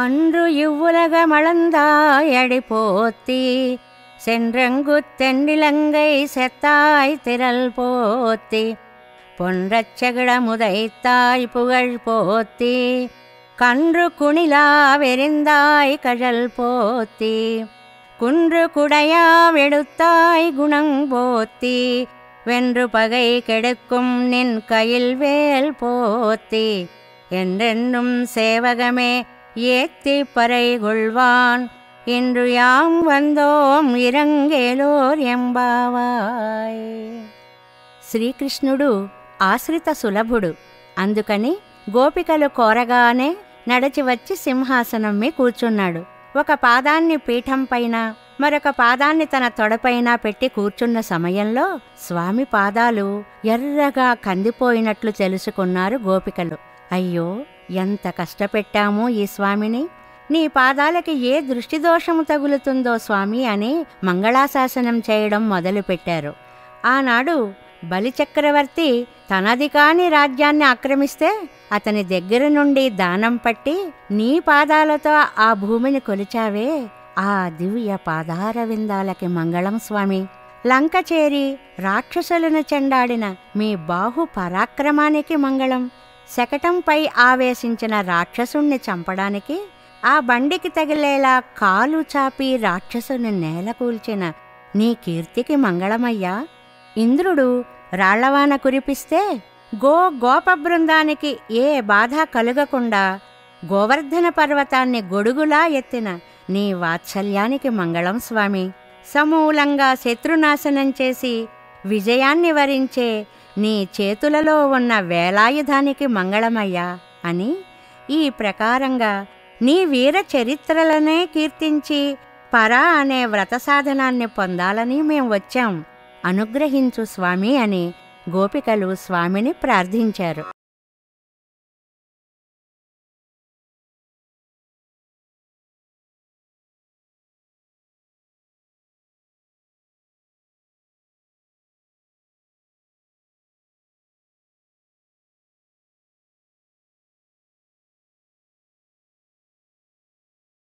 அன்று இவ்வுலகமளந்தாயடி போத்தி சென்றங்கு தென்னிலங்கை செத்தாய் திரள் போத்தி பொன்றச்சகிட முதைத்தாய் புகழ் போத்தி கன்று குணிலா வெறிந்தாய் கழல் போத்தி குன்று குடையா வெடுத்தாய் குணங் போத்தி வென்று பகை கெடுக்கும் நின் கையில் வேல் போத்தி என்றென்றும் சேவகமே ஏத்தி பறை கொள்வான் இன்று யாம் வந்தோம் ఇరంగేలోర్ ఎంబావాయ్ శ్రీకృష్ణుడు ఆశ్రిత సులభుడు అందుకని గోపికలు కోరగానే నడచి వచ్చి సింహాసనం మీ కూర్చున్నాడు ఒక పాదాన్ని పీఠం పైన మరొక పాదాన్ని తన తొడపైన పెట్టి కూర్చున్న సమయంలో స్వామి పాదాలు ఎర్రగా కందిపోయినట్లు తెలుసుకున్నారు గోపికలు అయ్యో ఎంత కష్టపెట్టామో ఈ స్వామిని నీ పాదాలకి ఏ దృష్టిదోషము తగులుతుందో స్వామి అని మంగళాశాసనం చేయడం మొదలుపెట్టారు ఆనాడు బలిచక్రవర్తి తనది కాని రాజ్యాన్ని ఆక్రమిస్తే అతని దగ్గర నుండి దానం పట్టి నీ పాదాలతో ఆ భూమిని కొలిచావే ఆ దివ్య పాదార విందాలకి మంగళం స్వామి లంక చేరి రాక్షసులను చెండాడిన మీ బాహు పరాక్రమానికి మంగళం శకటంపై ఆవేశించిన రాక్షసుణ్ణి చంపడానికి ఆ బండికి తగిలేలా కాలు చాపి రాక్షసుని నేలకూల్చిన నీ కీర్తికి మంగళమయ్యా ఇంద్రుడు రాళ్లవాన కురిపిస్తే గో గోప బృందానికి ఏ బాధ కలుగకుండా గోవర్ధన పర్వతాన్ని గొడుగులా ఎత్తిన నీ వాత్సల్యానికి మంగళం స్వామి సమూలంగా శత్రునాశనం చేసి విజయాన్ని వరించే నీ చేతులలో ఉన్న వేలాయుధానికి మంగళమయ్యా అని ఈ ప్రకారంగా నీ వీర చరిత్రలనే కీర్తించి పరా అనే వ్రత సాధనాన్ని పొందాలని మేం వచ్చాం అనుగ్రహించు స్వామి అని గోపికలు స్వామిని ప్రార్థించారు